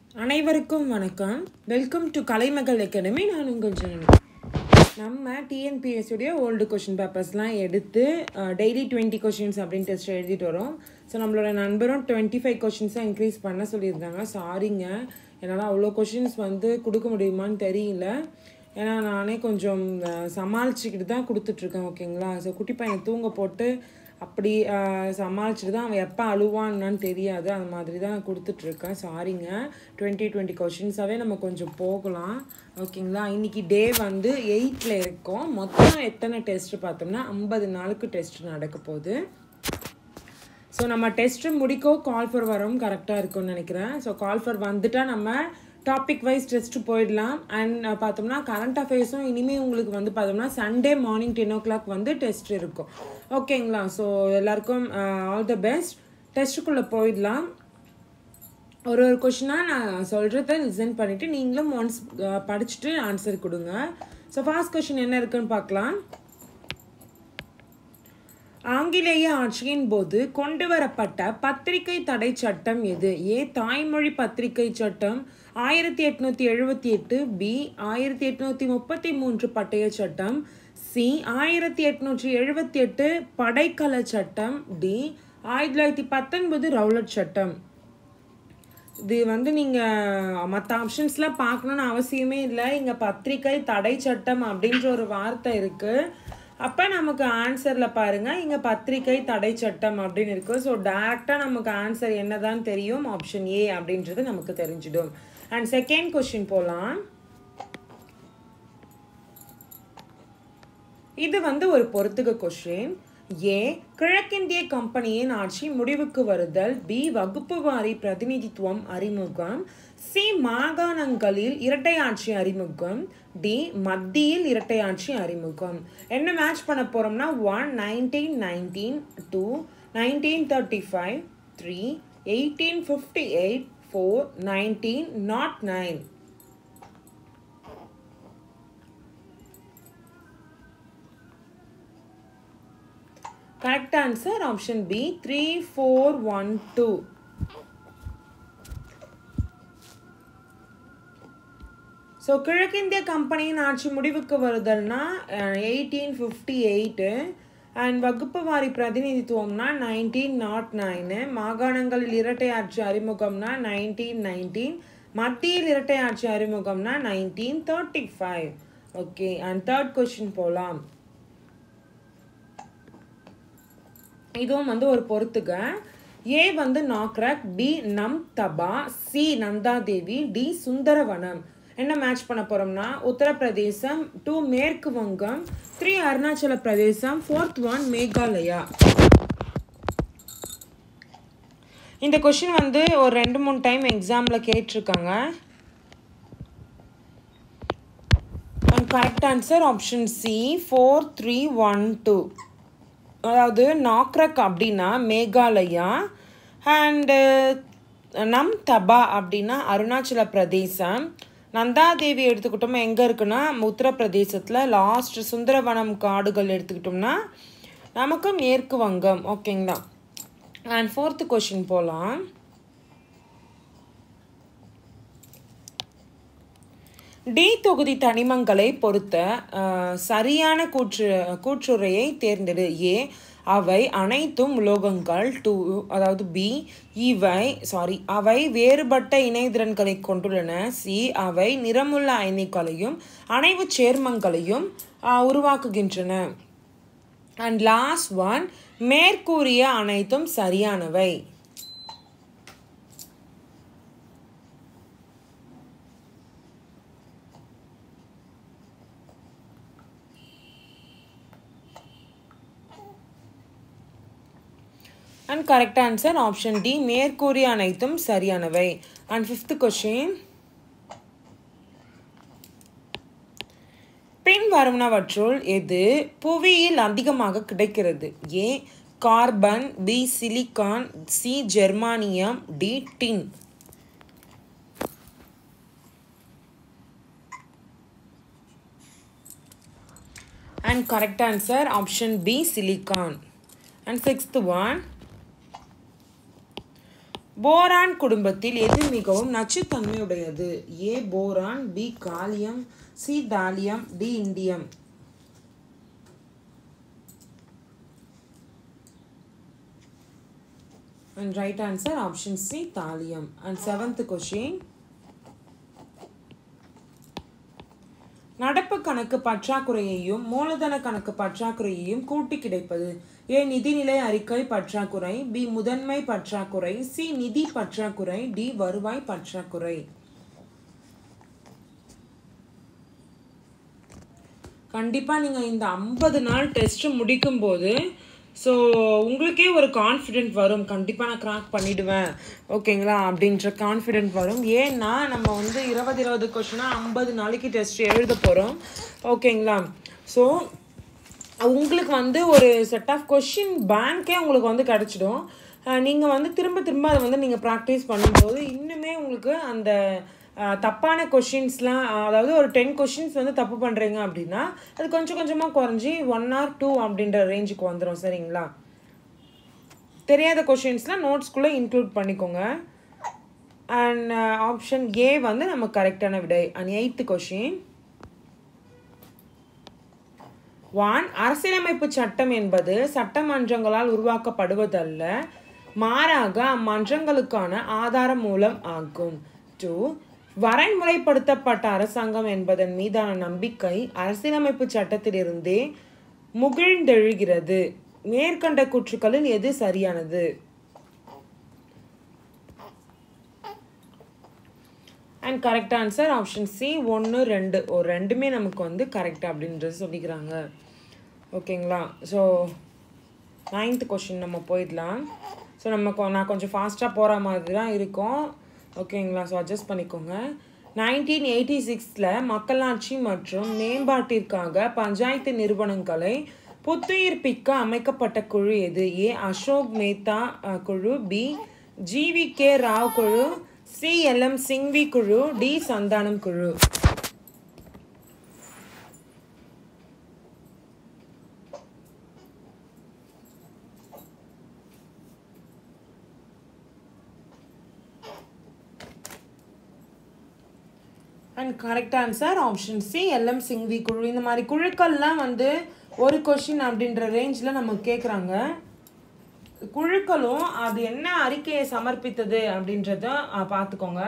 அனைவருக்கும் வணக்கம் welcome to Kalaimagal academy நான் உங்கள் ஜனனி நம்ம டிஎன்பிஎஸ்ஸுடைய ஓல்டு கொஷின் பேப்பர்ஸ்லாம் எடுத்து டெய்லி டுவெண்ட்டி கொஷின்ஸ் அப்படின்னு டெஸ்ட் எழுதிட்டு வரோம் ஸோ நம்மளோட நண்பரும் டுவெண்ட்டி ஃபைவ் கொஷின்ஸாக இன்க்ரீஸ் பண்ண சொல்லியிருந்தாங்க சாரிங்க என்னால் அவ்வளோ கொஷின்ஸ் வந்து கொடுக்க முடியுமான்னு தெரியல ஏன்னா நானே கொஞ்சம் அஹ், சமாளிச்சுக்கிட்டு தான் கொடுத்துட்ருக்கேன் ஓகேங்களா ஸோ குட்டி பையனை தூங்க போட்டு அப்படி அஹ், சமாளிச்சுட்டு தான் அவன் எப்போ அழுவான்னு தெரியாது அந்த மாதிரி தான் நான் கொடுத்துட்ருக்கேன் சாரிங்க டுவெண்ட்டி டுவெண்ட்டி கொஷின்ஸாகவே நம்ம கொஞ்சம் போகலாம் ஓகேங்களா இன்னைக்கு டே வந்து எயிட்டில் இருக்கோம் மொத்தம் எத்தனை டெஸ்ட் பார்த்தோம்னா ஐம்பது நாளுக்கு டெஸ்ட் நடக்க போகுது ஸோ நம்ம டெஸ்ட்டு முடிக்கோ கால் ஃபார் வரவும் கரெக்டாக இருக்கும்னு நினைக்கிறேன் ஸோ கால் ஃபார் வந்துட்டா நம்ம டாபிக் வைஸ் டெஸ்ட்டு போயிடலாம் அண்ட் பார்த்தோம்னா கரண்ட் அஃபேர்ஸும் இனிமேல் உங்களுக்கு வந்து பார்த்தோம்னா Sunday morning ten o'clock வந்து டெஸ்ட் இருக்கும் ஓகேங்களா ஸோ எல்லாருக்கும் ஆல் த பெஸ்ட் டெஸ்ட்டுக்குள்ளே போயிடலாம் ஒரு ஒரு கொஷினாக நான் சொல்கிறத லிசன் பண்ணிவிட்டு நீங்களும் ஒன்ஸ் படிச்சுட்டு ஆன்சர் கொடுங்க ஸோ ஃபர்ஸ்ட் கொஷின் என்ன இருக்குன்னு பார்க்கலாம் ஆங்கிலேய ஆட்சியின் போது கொண்டு வரப்பட்ட பத்திரிகை தடை சட்டம் எது ஏ தாய்மொழி பத்திரிகை சட்டம் ஆயிரத்தி எட்நூத்தி எழுபத்தி எட்டு பி ஆயிரத்தி எட்நூத்தி முப்பத்தி மூன்று பட்டய சட்டம் சி ஆயிரத்தி எட்நூற்றி எழுபத்தி எட்டு படைக்கல சட்டம் டி ஆயிரத்தி தொள்ளாயிரத்தி பத்தொன்பது ரவுலட் சட்டம் இது வந்து நீங்கள் மற்ற ஆப்ஷன்ஸ்லாம் பார்க்கணுன்னு அவசியமே இல்லை இங்கே பத்திரிகை தடை சட்டம் அப்படின்ற ஒரு வார்த்தை இருக்குது அப்போ நமக்கு ஆன்சரில் பாருங்கள் இங்கே பத்திரிகை தடை சட்டம் அப்படின்னு இருக்குது ஸோ டேரெக்டாக நமக்கு ஆன்சர் என்னதான் தெரியும் ஆப்ஷன் ஏ அப்படின்றது நமக்கு தெரிஞ்சிடும் அண்ட் செகண்ட் கொஷின் போகலாம் இது வந்து ஒரு பொறுத்துக கொஷின் ஏ கிழக்கிந்திய கம்பெனியின் ஆட்சி முடிவுக்கு வருதல் பி வகுப்பு வாரி பிரதிநிதித்துவம் அறிமுகம் சி மாகாணங்களில் இரட்டை ஆட்சி அறிமுகம் டி மத்தியில் இரட்டை ஆட்சி அறிமுகம் என்ன மேட்ச் பண்ண போறோம்னா one nineteen nineteen two nineteen thirty five three eighteen fifty eight four nineteen not nine correct answer option B three four one two so கிழக்கிந்திய கம்பெனியின் ஆட்சி முடிவுக்கு வருதல்னா எயிட்டீன் ஃபிஃப்டி எயிட்டு அண்ட் வகுப்பு வாரி பிரதிநிதித்துவம்னா நைன்டீன் நாட் நைனு மாகாணங்களில் இரட்டை ஆட்சி அறிமுகம்னா நைன்டீன் நைன்டீன் மத்தியில் இரட்டை ஆட்சி அறிமுகம்னா nineteen thirty five okay and third question போகலாம் இதுவும் வந்து ஒரு பொறுத்துக ஏ வந்து நாக்ரக் பி நம் தபா சி நந்தாதேவி டி சுந்தரவனம் என்ன மேட்ச் பண்ண போறோம்னா உத்தரப்பிரதேசம் டூ மேற்கு வங்கம் த்ரீ அருணாச்சல பிரதேசம் ஃபோர்த் ஒன் மேகாலயா இந்த கொஷின் வந்து ஒரு ரெண்டு மூணு டைம் எக்ஸாமில் கேட்டிருக்காங்க and correct answer option C four three one two அதாவது நாக்ரக் அப்படின்னா மேகாலயா அண்டு நம் தபா அப்படின்னா அருணாச்சல பிரதேசம் நந்தாதேவி எடுத்துக்கிட்டோம்னா எங்கே இருக்குன்னா உத்தரப்பிரதேசத்தில் லாஸ்ட் சுந்தரவனம் காடுகள் எடுத்துக்கிட்டோம்னா நமக்கு மேற்கு வங்கம் ஓகேங்களா அண்ட் ஃபோர்த்து கொஷின் போகலாம் டி தொகுதி தனிமங்களை பொறுத்த அஹ், சரியான கூற்று கூற்றுரையை தேர்ந்தெடு ஏ அவை அனைத்தும் உலோகங்கள் டூ அதாவது பி இவை சாரி அவை வேறுபட்ட இணைதிறன்களை கொண்டுள்ளன சி அவை நிறமுள்ள அயனிகளையும் அணைவு சேர்மங்களையும் அஹ், உருவாக்குகின்றன அண்ட் லாஸ்ட் ஒன் மேற்கூறிய அனைத்தும் சரியானவை and correct answer option D மேற்கூறிய அனைத்தும் சரியானவை அண்ட் ஃபிஃப்த் கொஷின் பின் வருவனவற்றுள் எது புவியில் அதிகமாக கிடைக்கிறது A carbon B silicon C germanium D tin and correct answer option B silicon and sixth one boron குடும்பத்தில் எது மிகவும் நச்சுத்தன்மையுடையது A boron B gallium C thallium D indium And right answer option C thallium. And seventh question. நடப்பு கணக்கு பற்றாக்குறையையும் மூலதன கணக்கு பற்றாக்குறையையும் கூட்டி கிடைப்பது ஏ நிதிநிலை அறிக்கை பற்றாக்குறை பி முதன்மை பற்றாக்குறை சி நிதி பற்றாக்குறை டி வருவாய் பற்றாக்குறை கண்டிப்பாக நீங்கள் இந்த ஐம்பது நாள் டெஸ்ட் முடிக்கும்போது ஸோ உங்களுக்கே ஒரு கான்ஃபிடென்ட் வரும் கண்டிப்பாக நான் கிராக் பண்ணிடுவேன் ஓகேங்களா அப்படின்ற கான்ஃபிடென்ட் வரும் ஏன்னா நம்ம வந்து இருபது இருபது கொஷினாக ஐம்பது நாளைக்கு டெஸ்ட் எழுத போகிறோம் ஓகேங்களா ஸோ உங்களுக்கு வந்து ஒரு செட் ஆஃப் கொஷின் பேங்க்கே உங்களுக்கு வந்து கிடச்சிடும் நீங்கள் வந்து திரும்ப திரும்ப அதை வந்து நீங்கள் ப்ராக்டிஸ் பண்ணும்போது இன்னுமே உங்களுக்கு அந்த அஹ், தப்பான கொஷின்ஸ்லாம் அதாவது ஒரு டென் கொஷின்ஸ் வந்து தப்பு பண்ணுறீங்க அப்படின்னா அது கொஞ்சம் கொஞ்சமாக குறைஞ்சி ஒன் ஆர் டூ அப்படின்ற ரேஞ்சுக்கு வந்துடும் சரிங்களா தெரியாத கொஷின்ஸ்லாம் நோட்ஸ்குள்ளே இன்க்ளூட் பண்ணிக்கோங்க அண்ட் ஆப்ஷன் ஏ வந்து நம்ம கரெக்டான விடை அண்ட் எயித்து கொஷின் ஒன் அரசியலமைப்பு சட்டம் என்பது சட்டமன்றங்களால் உருவாக்கப்படுவதல்ல மாறாக அம்மன்றங்களுக்கான ஆதார மூலம் ஆகும் டூ வரைமுறைப்படுத்தப்பட்ட அரசாங்கம் என்பதன் மீதான நம்பிக்கை அரசியலமைப்பு சட்டத்திலிருந்தே முகிழ்ந்தெழுகிறது மேற்கண்ட கூற்றுக்களில் எது சரியானது and correct answer option C ஒன்று ரெண்டு ஒரு ரெண்டுமே நமக்கு வந்து கரெக்ட் அப்படின்றது சொல்லிக்கிறாங்க ஓகேங்களா ஸோ நைன்த் கொஷின் நம்ம போயிடலாம் ஸோ நம்ம கொ- நான் கொஞ்சம் ஃபாஸ்ட்டாக போகிற மாதிரி தான் இருக்கும் ஓகேங்களா ஸோ அட்ஜஸ்ட் பண்ணிக்கோங்க நைன்டீன் எயிட்டி சிக்ஸில் மக்களாட்சி மற்றும் மேம்பாட்டிற்காக பஞ்சாயத்து நிறுவனங்களை புத்துயிர்ப்பிக்க அமைக்கப்பட்ட குழு எது ஏ அசோக் மேத்தா அஹ், குழு பி ஜிவி கே ராவ் குழு சி எல் எம் சிங்வி குழு டி சந்தானம் குழு and correct answer option C LM Singhvi குழு இந்த மாதிரி குழுக்கள்லாம் வந்து ஒரு கொஷின் அப்படின்ற ரேஞ்சில் நம்ம கேட்குறாங்க குழுக்களும் அது என்ன அறிக்கையை சமர்ப்பித்தது அப்படின்றத அஹ், பார்த்துக்கோங்க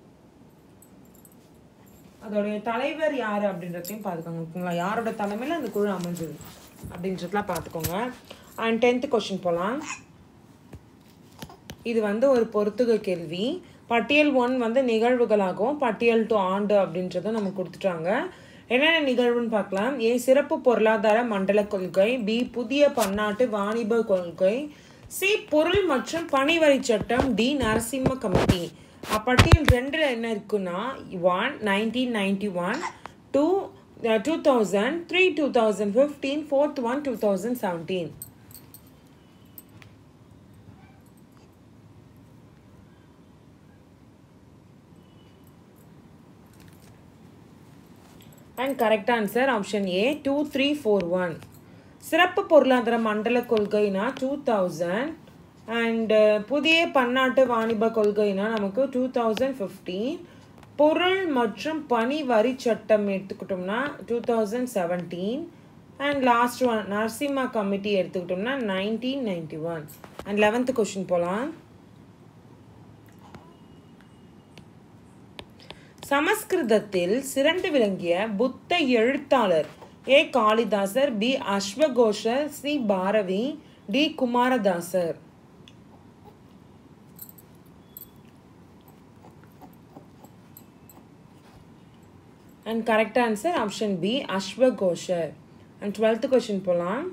அதோடைய தலைவர் யார் அப்படின்றதையும் பார்த்துக்கோங்க ஓகேங்களா யாரோட தலைமையில் அந்த குழு அமைஞ்சது அப்படின்றதுலாம் பார்த்துக்கோங்க அண்ட் டென்த்து கொஷின் போகலாம் இது வந்து ஒரு பொறுத்துக கேள்வி பட்டியல் ஒன் வந்து நிகழ்வுகளாகவும் பட்டியல் டூ ஆண்டு அப்படின்றத நம்ம கொடுத்துட்டாங்க என்னென்ன நிகழ்வுன்னு பார்க்கலாம் ஏ சிறப்பு பொருளாதார மண்டல கொள்கை பி புதிய பன்னாட்டு வாணிப கொள்கை சி பொருள் மற்றும் பணிவரி சட்டம் டி நரசிம்ம கமிட்டி அப்பட்டியல் ரெண்டில் என்ன இருக்குன்னா one nineteen ninety one two two thousand three two thousand fifteen fourth one two thousand seventeen and correct answer option A two three four one சிறப்பு பொருளாதார மண்டல கொள்கைனா டூ தௌசண்ட் அண்டு புதிய பன்னாட்டு வாணிப கொள்கைனா நமக்கு டூ தௌசண்ட் ஃபிஃப்டீன் பொருள் மற்றும் பணி வரி சட்டம் எடுத்துக்கிட்டோம்னா two thousand seventeen and last one Narasimha committee எடுத்துக்கிட்டோம்னா nineteen ninety one and eleventh question போகலாம் சமஸ்கிருதத்தில் சிறந்து விளங்கிய புத்த எழுத்தாளர் A Kalidasar B Ashvaghoshar C Bharavi D Kumaradasar and correct answer option B Ashvaghoshar and twelfth question போகலாம்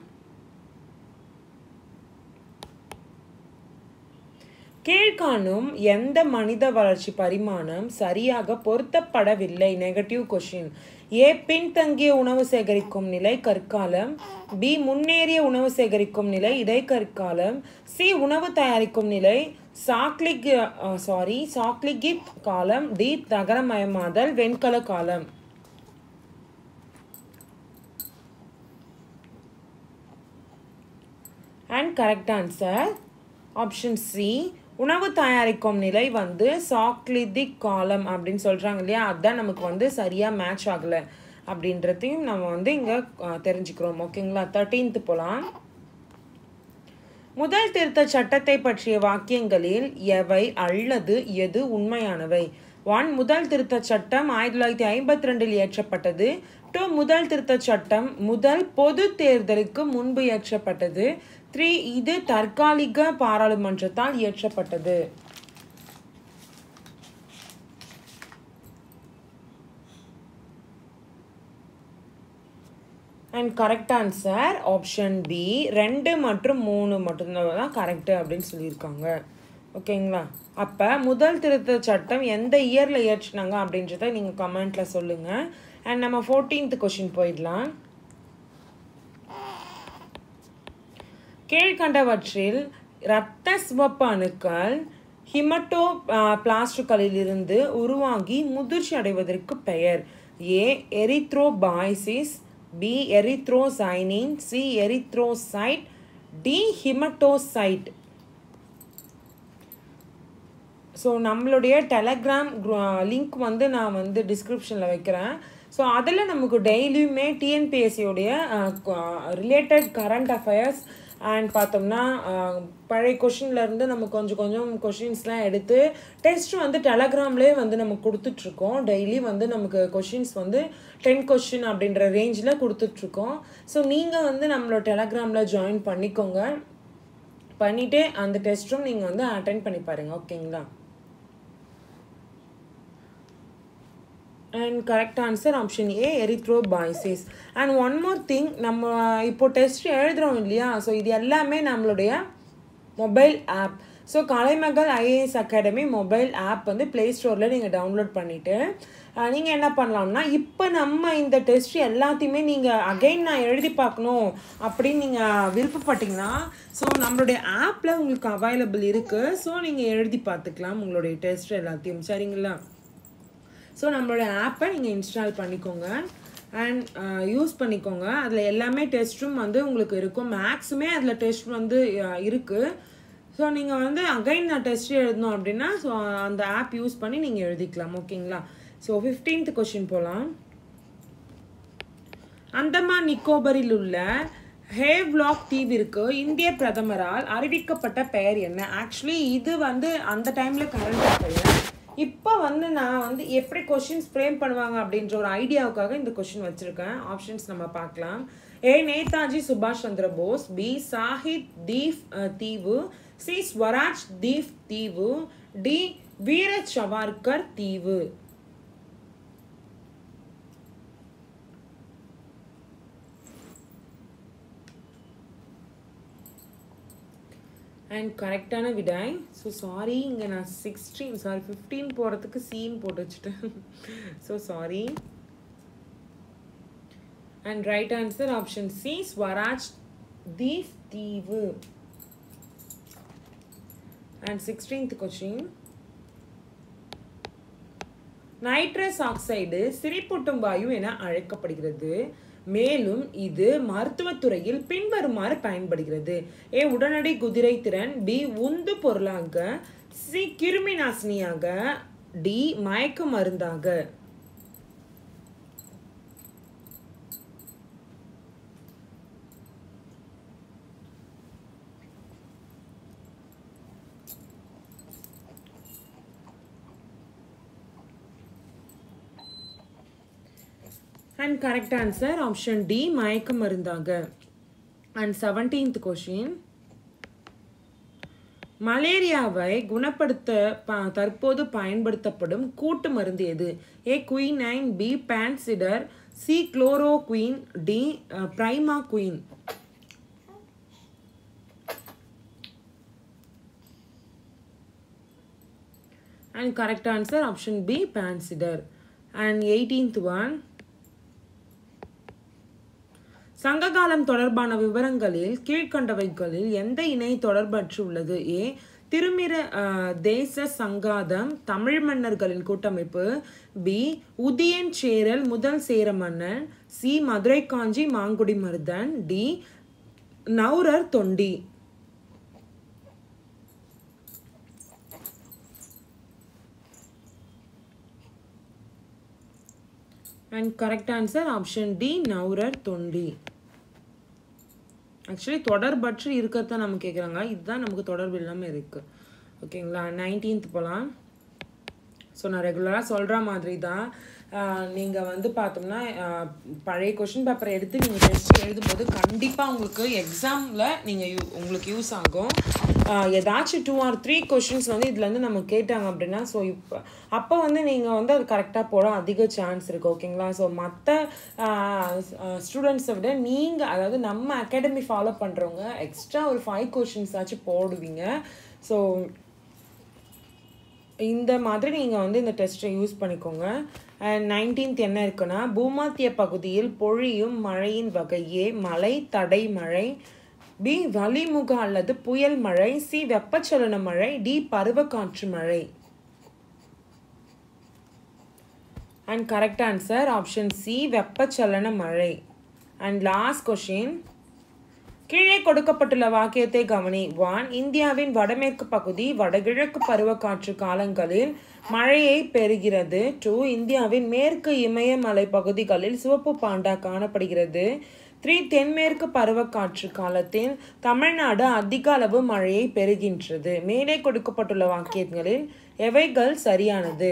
கீழ்காணும் எந்த மனித வளர்ச்சி பரிமாணம் சரியாக பொருத்தப்படவில்லை நெகட்டிவ் கொஷின் ஏ பின்தங்கிய உணவு சேகரிக்கும் நிலை கற்காலம் பி முன்னேறிய உணவு சேகரிக்கும் நிலை இடைக்கற்காலம் சி உணவு தயாரிக்கும் நிலை சாக்லிக் சாரி சாக்லிகித் காலம் டி தகரமயமாதல் வெண்கல காலம் and correct answer option C உணவு தயாரிக்கும் நிலை வந்து சாக்லிதிக் காலம் அப்படின்னு சொல்கிறாங்க இல்லையா அதுதான் நமக்கு வந்து சரியாக மேட்ச் ஆகலை அப்படின்றதையும் நம்ம வந்து இங்கே தெரிஞ்சுக்கிறோம் ஓகேங்களா தேர்ட்டீன்த்து போகலாம் முதல் திருத்த சட்டத்தை பற்றிய வாக்கியங்களில் எவை அல்லது எது உண்மையானவை ஒன் முதல் திருத்த சட்டம் ஆயிரத்தி தொள்ளாயிரத்தி ஐம்பத்தி ரெண்டில் இயற்றப்பட்டது டூ முதல் திருத்த சட்டம் முதல் பொது தேர்தலுக்கு முன்பு இயற்றப்பட்டது த்ரீ இது தற்காலிக பாராளுமன்றத்தால் இயற்றப்பட்டது and correct answer option B ரெண்டு மற்றும் மூணு மட்டும்தான் தான் கரெக்டு அப்படின்னு சொல்லியிருக்காங்க ஓகேங்களா அப்போ முதல் திருத்த சட்டம் எந்த இயரில் இயற்றினாங்க அப்படின்றத நீங்கள் கமெண்ட்டில் சொல்லுங்கள் அண்ட் நம்ம ஃபோர்டீன்த் கொஷின் போயிடலாம் கீழ்கண்டவற்றில் இரத்த சிவப்பு அணுக்கள் ஹிமட்டோ பிளாஸ்டுகளிலிருந்து உருவாகி முதிர்ச்சி அடைவதற்கு பெயர் ஏ எரித்ரோபாய்சிஸ் பி எரித்ரோசைனின் C erythrocyte D hematocyte so நம்மளுடைய டெலகிராம் லிங்க் வந்து நான் வந்து டிஸ்கிரிப்ஷனில் வைக்கிறேன் ஸோ அதில் நமக்கு டெய்லியுமே டிஎன்பிஎஸ்சியோடைய ரிலேட்டட் கரண்ட் அஃபேர்ஸ் அண்ட் பார்த்தோம்னா பழைய கொஷின்லேருந்து நம்ம கொஞ்சம் கொஞ்சம் கொஷின்ஸ்லாம் எடுத்து டெஸ்ட் வந்து டெலகிராம்லேயே வந்து நம்ம கொடுத்துட்ருக்கோம் டெய்லி வந்து நமக்கு கொஷின்ஸ் வந்து டென் கொஷின் அப்படின்ற ரேஞ்சில் கொடுத்துட்ருக்கோம் ஸோ நீங்கள் வந்து நம்மளோட டெலகிராமில் ஜாயின் பண்ணிக்கோங்க பண்ணிவிட்டு அந்த டெஸ்ட்டும் நீங்கள் வந்து அட்டென்ட் பண்ணி பாருங்கள் ஓகேங்களா and correct answer option A erythropoiesis and one more thing நம்ம இப்போ டெஸ்ட் எழுதுகிறோம் இல்லையா ஸோ இது எல்லாமே நம்மளுடைய mobile app so Kalaimagal IAS academy mobile app வந்து ப்ளே ஸ்டோரில் நீங்கள் டவுன்லோட் பண்ணிவிட்டு நீங்கள் என்ன பண்ணலாம்னா இப்போ நம்ம இந்த டெஸ்ட் எல்லாத்தையுமே நீங்கள் அகைன் நான் எழுதி பார்க்கணும் அப்படின்னு நீங்கள் விருப்பப்பட்டீங்கன்னா ஸோ நம்மளுடைய ஆப்பில் உங்களுக்கு அவைலபிள் இருக்குது ஸோ நீங்கள் எழுதி பார்த்துக்கலாம் உங்களுடைய டெஸ்ட் எல்லாத்தையும் சரிங்களா ஸோ நம்மளோட ஆப்பை நீங்கள் இன்ஸ்டால் பண்ணிக்கோங்க அண்ட் யூஸ் பண்ணிக்கோங்க அதில் எல்லாமே டெஸ்ட்டும் வந்து உங்களுக்கு இருக்கும் மேக்ஸுமே அதில் டெஸ்ட் வந்து இருக்குது ஸோ நீங்கள் வந்து அகைன் நான் டெஸ்ட் எழுதணும் அப்படின்னா ஸோ அந்த ஆப் யூஸ் பண்ணி நீங்கள் எழுதிக்கலாம் ஓகேங்களா ஸோ ஃபிஃப்டீன்த் கொஷின் போகலாம் அந்தமான் நிக்கோபரில் உள்ள ஹேவ்லாக் தீவிற்கு இந்திய பிரதமரால் அறிவிக்கப்பட்ட பெயர் என்ன ஆக்சுவலி இது வந்து அந்த டைமில் கரண்ட் அஃபேர் இப்போ வந்து நான் வந்து எப்படி கொஷின்ஸ் ஃப்ரேம் பண்ணுவாங்க அப்படின்ற ஒரு ஐடியாவுக்காக இந்த கொஷின் வச்சுருக்கேன் ஆப்ஷன்ஸ் நம்ம பார்க்கலாம் ஏ நேதாஜி சுபாஷ் சந்திர போஸ் பி சாஹித் தீப் தீவு சி ஸ்வராஜ் தீப் தீவு டி வீர சவார்கர் தீவு அண்ட் கரெக்டான விடாய் ஸோ சாரி இங்கே நான் சிக்ஸ்டீன் சாரி ஃபிஃப்டீன் போகிறதுக்கு சீன் போட்டு வச்சுட்டேன் so sorry and right answer option C Swaraj Dweep தீவு and sixteenth question nitrous oxide சிரிப்பூட்டும் வாயு என அழைக்கப்படுகிறது மேலும் இது மருத்துவத்துறையில் பின்வருமாறு பயன்படுகிறது ஏ உடனடி குதிரை திறன் பி உந்து பொருளாக சி கிருமி நாசினியாக டி மயக்க மருந்தாக and correct answer option D மயக்க மருந்தாக அண்ட் செவன்டீன்த் கொஷின் மலேரியாவை குணப்படுத்த ப தற்போது பயன்படுத்தப்படும் கூட்டு மருந்து எது A quinine B Fansidar C chloroquine D primaquine and correct answer option B Fansidar and eighteenth one சங்ககாலம் தொடர்பான விவரங்களில் கீழ்கண்டவைகளில் எந்த இணை தொடர்பற்று உள்ளது ஏ திருமிர தேச சங்காதம் தமிழ் மன்னர்களின் கூட்டமைப்பு பி உதியன் சேரல் முதல் சேர மன்னன் C Madurai Kanchi Mangudi Marudhan D Naurar Thondi and correct answer option D Naurar Thondi actually தொடர்பற்று இருக்கிறது தான் நம்ம கேட்குறாங்க இதுதான் நமக்கு தொடர்பு இல்லாமல் இருக்குது ஓகேங்களா நைன்டீன்த் போகலாம் ஸோ நான் ரெகுலராக சொல்கிற மாதிரி தான் நீங்கள் வந்து பார்த்தோம்னா ஆஹ், பழைய கொஷின் பேப்பரை எடுத்து நீங்கள் டெஸ்ட் எழுதும்போது கண்டிப்பாக உங்களுக்கு எக்ஸாமில் நீங்கள் யூ உங்களுக்கு யூஸ் ஆகும் ஆஹ், ஏதாச்சும் டூ ஆர் த்ரீ கொஷின்ஸ் வந்து இதுலேருந்து நம்ம கேட்டாங்க அப்படின்னா ஸோ இப்போ அப்போ வந்து நீங்கள் வந்து அது கரெக்டாக போட அதிக சான்ஸ் இருக்குது ஓகேங்களா ஸோ மற்ற ஸ்டூடெண்ட்ஸை விட நீங்கள் அதாவது நம்ம அகாடமி ஃபாலோ பண்ணுறவங்க எக்ஸ்ட்ரா ஒரு ஃபைவ் கொஷின்ஸ் ஆச்சும் போடுவீங்க ஸோ இந்த மாதிரி நீங்கள் வந்து இந்த டெஸ்ட்டை யூஸ் பண்ணிக்கோங்க அண்ட் நைன்டீன்த் என்ன இருக்குன்னா பூமாத்திய பகுதியில் பொழியும் மழையின் வகையே மலை தடை மழை பி வளிமுக அல்லது புயல் மழை சி வெப்பச்சலன மழை டி பருவக்காற்று மழை and correct answer option C வெப்பச்சலன மழை அண்ட் லாஸ்ட் கொஷின் கீழே கொடுக்கப்பட்டுள்ள வாக்கியத்தை கவனி ஒன் இந்தியாவின் வடமேற்கு பகுதி வடகிழக்கு பருவக்காற்று காலங்களில் மழையை பெறுகிறது டூ இந்தியாவின் மேற்கு இமயமலை பகுதிகளில் சிவப்பு பாண்டா காணப்படுகிறது த்ரீ தென்மேற்கு பருவக்காற்று காலத்தில் தமிழ்நாடு அதிக அளவு மழையை பெறுகின்றது மேலே கொடுக்கப்பட்டுள்ள வாக்கியங்களில் எவைகள் சரியானது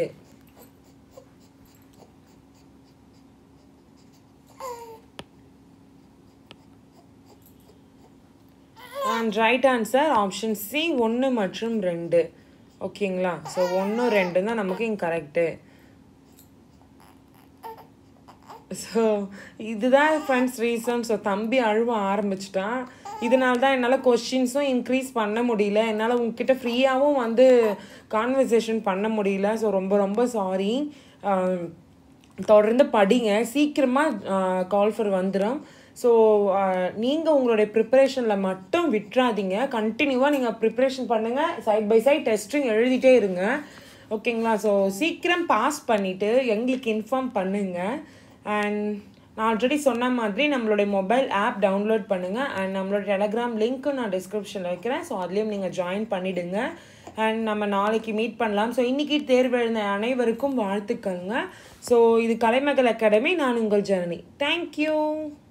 and right answer option C ஒன்று மற்றும் ரெண்டு ஓகேங்களா ஸோ ஒன்று ரெண்டு தான் நமக்கு இங்கே கரெக்டு ஸோ இதுதான் ஃப்ரெண்ட்ஸ் ரீசன் ஸோ தம்பி அழுவ ஆரம்பிச்சிட்டான் இதனால தான் என்னால் கொஷின்ஸும் இன்க்ரீஸ் பண்ண முடியல என்னால் உங்ககிட்ட ஃப்ரீயாகவும் வந்து கான்வர்சேஷன் பண்ண முடியல ஸோ ரொம்ப ரொம்ப சாரி தொடர்ந்து படிங்க சீக்கிரமாக கால்ஃபர் வந்துடும் ஸோ நீங்கள் உங்களுடைய ப்ரிப்பரேஷனில் மட்டும் விட்டுறாதீங்க கண்டினியூவாக நீங்கள் ப்ரிப்பரேஷன் பண்ணுங்கள் சைட் பை சைட் டெஸ்ட்டும் எழுதிட்டே இருங்க ஓகேங்களா ஸோ சீக்கிரம் பாஸ் பண்ணிவிட்டு எங்களுக்கு இன்ஃபார்ம் பண்ணுங்கள் அண்ட் நான் ஆல்ரெடி சொன்ன மாதிரி நம்மளுடைய மொபைல் ஆப் டவுன்லோட் பண்ணுங்கள் அண்ட் நம்மளோட டெலகிராம் லிங்க்கும் நான் டிஸ்கிரிப்ஷனில் வைக்கிறேன் ஸோ அதுலேயும் நீங்கள் ஜாயின் பண்ணிவிடுங்க அண்ட் நம்ம நாளைக்கு மீட் பண்ணலாம் ஸோ இன்றைக்கி தேர்வு எழுந்த அனைவருக்கும் வாழ்த்துக்கள்ங்க ஸோ இது கலைமகள் அகாடமி நான் உங்கள் ஜனனி தேங்க்யூ